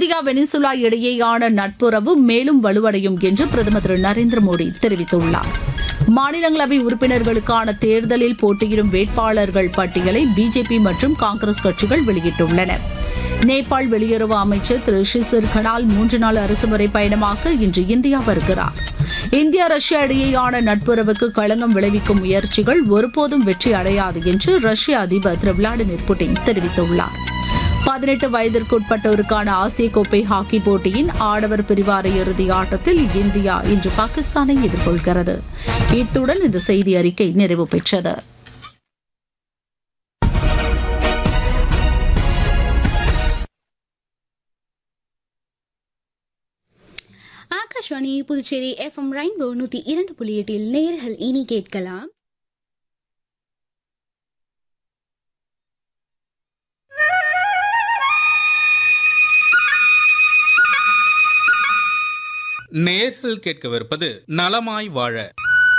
India Venezuela இடையேயான நட்புறவு மேலும் வலுவடையும் என்று பிரதமர் திரு நரேந்திர மோடி தெரிவித்துள்ளார் மாநிலங்களவை உறுப்பினர்களுக்கான தேர்தலில் போட்டியிடும் வேட்பாளர்கள் பட்டியலை பிஜேபி மற்றும் காங்கிரஸ் கட்சிகள் வெளியிட்டுள்ளன நேபாள் வெளியுறவு அமைச்சர் திரு ஷிசிர் கனால் மூன்று நாள் அரசுமுறை பயணமாக இன்று இந்தியா வருகிறார் இந்தியா ரஷ்யா இடையேயான நட்புறவுக்கு களங்கம் விளைவிக்கும் முயற்சிகள் ஒருபோதும் வெற்றி அடையாது என்று ரஷ்ய அதிபர் திரு விளாடிமிர் புட்டின் தெரிவித்துள்ளார் பதினெட்டு வயதிற்குட்பட்டோருக்கான ஆசிய கோப்பை ஹாக்கி போட்டியின் ஆடவர் பிரிவு அரையிறுதி ஆட்டத்தில் இந்தியா இன்று பாகிஸ்தானை எதிர்கொள்கிறது இத்துடன் இந்த செய்தி அறிக்கை நிறைவு பெற்றது ஆகாஷ்வாணி புதுச்சேரி எஃப்எம் ரெயின்போ நூத்தி இரண்டு புள்ளி எட்டில் நேர்கள் இனி கேட்கலாம் நேர்கள் கேட்கவிருப்பது நலமாய் வாழ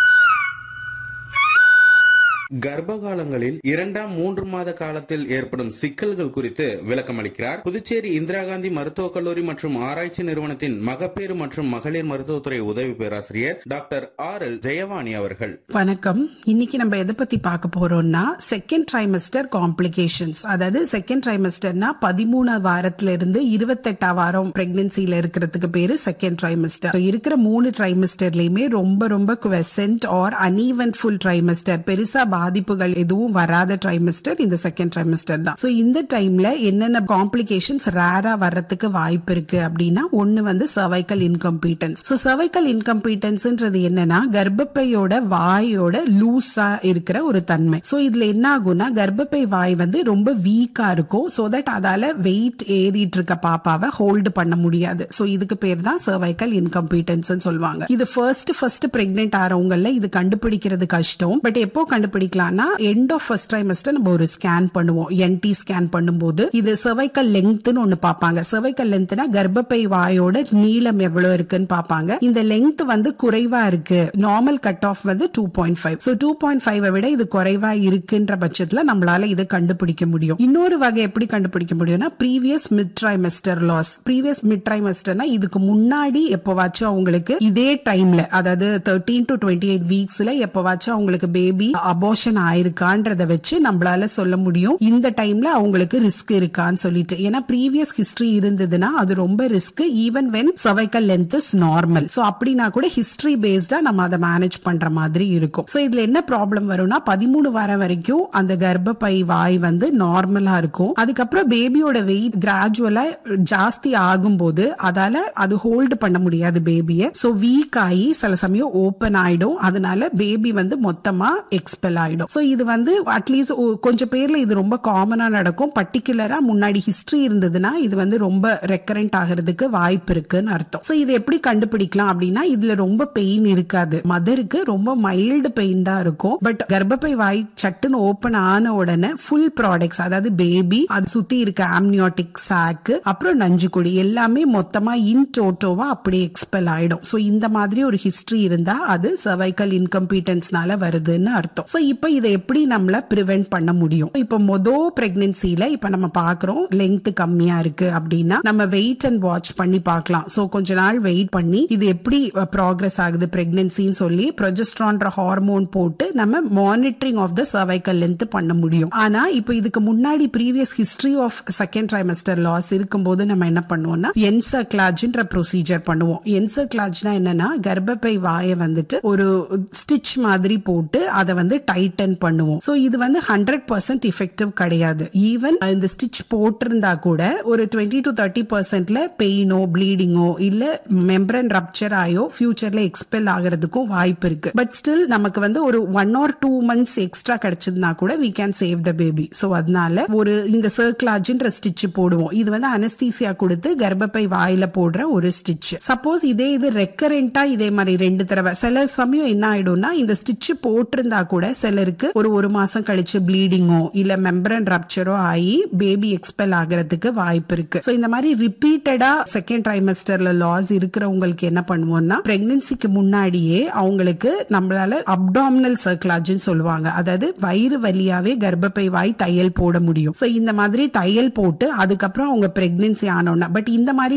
கர்ப்பகாலங்களில் இரண்டாம் மூன்று மாத காலத்தில் ஏற்படும் சிக்கல்கள் குறித்து விளக்கம் அளிக்கிறார் புதுச்சேரி இந்திரா காந்தி மருத்துவக் கல்லூரி மற்றும் ஆராய்ச்சி நிறுவனத்தின் மகப்பேறு மற்றும் மகளிர் மருத்துவத்துறை உதவி பேராசிரியர் டாக்டர் ஆர் எல் ஜெயவாணி அவர்கள் வணக்கம் இன்னைக்கு நம்ம எதை பத்தி பார்க்க போறோம்னா செகண்ட் ட்ரைமஸ்டர் காம்ப்ளிகேஷன்ஸ் அதாவது செகண்ட் ட்ரைமஸ்டர்னா பதிமூணாவது வாரத்துல இருந்து இருபத்தெட்டாம் வாரம் பிரெக்னன்சில இருக்கிறதுக்கு பேரு செகண்ட் ட்ரைமஸ்டர் இருக்கிற மூணு ட்ரைமஸ்டர்லயுமே ரொம்ப ரொம்ப குவெசன்ட் ஆர் அன்ஈவன்ஃபுல் ட்ரைமஸ்டர் பெருசா பாதிப்புகள் எதுவும் வராத ட்ரைமஸ்டர் இந்த செகண்ட் ட்ரைமஸ்டர் தான் ஸோ இந்த டைம்ல என்னென்ன காம்ப்ளிகேஷன்ஸ் ரேரா வர்றதுக்கு வாய்ப்பு இருக்கு அப்படின்னா ஒன்னு வந்து சர்வைக்கல் இன்கம்பீட்டன்ஸ் ஸோ சர்வைக்கல் இன்கம்பீட்டன்ஸ்ன்றது என்னன்னா கர்ப்பப்பையோட வாயோட லூஸா இருக்கிற ஒரு தன்மை ஸோ இதுல என்ன ஆகும்னா கர்ப்பப்பை வாய் வந்து ரொம்ப வீக்கா இருக்கும் ஸோ தட் அதால வெயிட் ஏறிட்டு இருக்க பாப்பாவை ஹோல்டு பண்ண முடியாது ஸோ இதுக்கு பேர் தான் சர்வைக்கல் இன்கம்பீட்டன்ஸ் சொல்லுவாங்க இது ஃபர்ஸ்ட் ஃபர்ஸ்ட் பிரெக்னென்ட் ஆறவங்கல இது கண்டுபிடிக்கிறது கஷ்டம் பட் எப்போ கண்டுபிடிக்கலாம்னா எண்ட் ஆஃப் ஃபர்ஸ்ட் ட்ரைமஸ்டர் நம்ம ஒரு ஸ்கேன் பண்ணுவோம் என்டி ஸ்கேன் பண்ணும்போது இது சர்வைக்கல் லெங்க்த்னு ஒன்னு பார்ப்பாங்க சர்வைக்கல் லென்த்னா கர்ப்பப்பை வாயோட நீளம் எவ்வளவு இருக்குன்னு பார்ப்பாங்க இந்த லெங்த் வந்து குறைவா இருக்கு நார்மல் கட் ஆஃப் வந்து two point five so two point five விட இது குறைவா இருக்குன்ற பட்சத்துல நம்மளால இதை கண்டுபிடிக்க முடியும் இன்னொரு வகை எப்படி கண்டுபிடிக்க முடியும்னா previous mid trimester loss previous mid ட்ரைமஸ்டர்னா இதுக்கு முன்னாடி எப்போவாச்சும் அவங்களுக்கு இதே டைம்ல அதாவது தேர்ட்டீன் டு டுவெண்ட்டி எயிட் வீக்ஸ்ல எப்போவாச்சும் அவங்களுக்கு பேபி அபோஷன் ஆயிருக்கான்றத வச்சு நம்மளால சொல்ல முடியும் இந்த டைம்ல அவங்களுக்கு ரிஸ்க் இருக்கான்னு சொல்லிட்டு ஏன்னா ப்ரீவியஸ் ஹிஸ்டரி இருந்ததுன்னா அது ரொம்ப risk even when cervical length is normal so அப்படின்னா கூட ஹிஸ்டரி பேஸ்டா நம்ம அதை மேனேஜ் பண்ற மாதிரி இருக்கும் ஸோ இதுல என்ன ப்ராப்ளம் வரும்னா பதிமூணு வாரம் வரைக்கும் அந்த கர்ப்பப்பை வாய் வந்து நார்மலா இருக்கும் அதுக்கப்புறம் பேபியோட வெயிட் கிராஜுவலா ஜாஸ்தி ஆகும்போது அதால அது ஹோல்டு பண்ண முடியாது பேபியை ஸோ வீக் ஆகி சில சமயம் ஓப்பன் ஆயிடும் அதனால பேபி வந்து மொத்தமா எக்ஸ்பெல் ஆயிடும் ஸோ இது வந்து அட்லீஸ்ட் கொஞ்சம் பேர்ல இது ரொம்ப காமனா நடக்கும் பர்டிகுலரா முன்னாடி ஹிஸ்டரி இருந்ததுன்னா இது வந்து ரொம்ப ரெக்கரண்ட் ஆகிறதுக்கு வாய்ப்பு இருக்குன்னு அர்த்தம் ஸோ இது எப்படி கண்டுபிடிக்கலாம் அப்படின்னா இதுல ரொம்ப பெயின் இருக்காது மதருக்கு ரொம்ப மைல்டு பெயின் தான் இருக்கும் பட் கர்ப்பப்பை வாய் சட்டுன்னு ஓபன் ஆன உடனே ஃபுல் ப்ராடக்ட்ஸ் அதாவது பேபி அது சுத்தி இருக்க ஆம்னியாட்டிக் சாக்கு அப்புறம் நஞ்சுக்குடி எல்லாமே மொத்தமா இன் டோட்டோவா அப்படி எக்ஸ்பெல் ஆயிடும் ஸோ இந்த மாதிரி ஒரு ஹிஸ்டரி இருந்தா அது சர்வைக்கல் இன்கம்பீட்டன்ஸ்னால வருதுன்னு அர்த்தம் ஸோ இப்போ இதை எப்படி நம்மள ப்ரிவென்ட் பண்ண முடியும் இப்போ மொத பிரெக்னன்சில இப்போ நம்ம பாக்குறோம் லெங்த் கம்மியா இருக்கு அப்படின்னா நம்ம வெயிட் அண்ட் வாட்ச் பண்ணி பார்க்கலாம் ஸோ கொஞ்ச நாள் வெயிட் பண்ணி இது எப்படி ப்ராக்ரஸ் ஆகுது பிரெக்னன்சின்னு சொல்லி ப்ரொஜெஸ்ட்ரான்ற ஹார்மோன் போட்டு நம்ம monitoring of the cervical length பண்ண முடியும் ஆனா இப்போ இதுக்கு முன்னாடி previous history of second trimester loss இருக்கும்போது நம்ம என்ன பண்ணுவோம்னா என்சர்கிளாஜ்ன்ற ப்ரொசீஜர் பண்ணுவோம் என்சர்கிளாஜ்னா என்னன்னா கர்ப்பப்பை வாயை வந்துட்டு ஒரு ஸ்டிச் மாதிரி போட்டு அதை வந்து டைட்டன் பண்ணுவோம் ஸோ இது வந்து ஹண்ட்ரட் பர்சன்ட் இஃபெக்டிவ் கிடையாது ஈவன் இந்த ஸ்டிச் போட்டிருந்தா கூட ஒரு டுவெண்ட்டி டு தேர்ட்டி பர்சன்ட்ல பெயினோ ப்ளீடிங்கோ இல்ல மெம்பரன் ரப்சர் ஆயோ ஃபியூச்சர்ல எக்ஸ்பெல் ஆகிறதுக்கும் வாய்ப்பு இருக்கு பட் ஸ்டில் நமக்கு வந்து ஒரு one or two months extra கிடைச்சதுனா கூட we can save the baby so அதனால ஒரு இந்த சர்க்லாஜ்ன்ற ஸ்டிச் போடுவோம் இது வந்து அனஸ்தீசியா கொடுத்து கர்ப்பப்பை வாயில போடுற ஒரு ஸ்டிச் சப்போஸ் இதே இது ரெக்கரண்டா இதே மாதிரி ரெண்டு தடவை சில சமயம் என்ன ஆயிடும்னா இந்த ஸ்டிச் போட்டிருந்தா கூட சிலருக்கு ஒரு ஒரு மாசம் கழிச்சு ப்ளீடிங்கோ இல்ல மெம்பரன் ரப்சரோ ஆகி பேபி எக்ஸ்பெல் ஆகிறதுக்கு வாய்ப்பு இருக்கு ஸோ இந்த மாதிரி ரிப்பீட்டடா செகண்ட் ட்ரைமஸ்டர்ல லாஸ் இருக்கிறவங்களுக்கு என்ன பண்ணுவோம்னா பிரெக்னன்சிக்கு முன்னாடியே அவங்களுக்கு நம்மளால அப்டாமினல் சர்க்லாஜ்னு சொல்லுவாங்க அதாவது வயிறு வழியாவே கர்ப்பப்பை வாய் தையல் போட முடியும் ஸோ இந்த மாதிரி தையல் போட்டு அதுக்கப்புறம் அவங்க பிரெக்னன்சி ஆனோன்னா பட் இந்த மாதிரி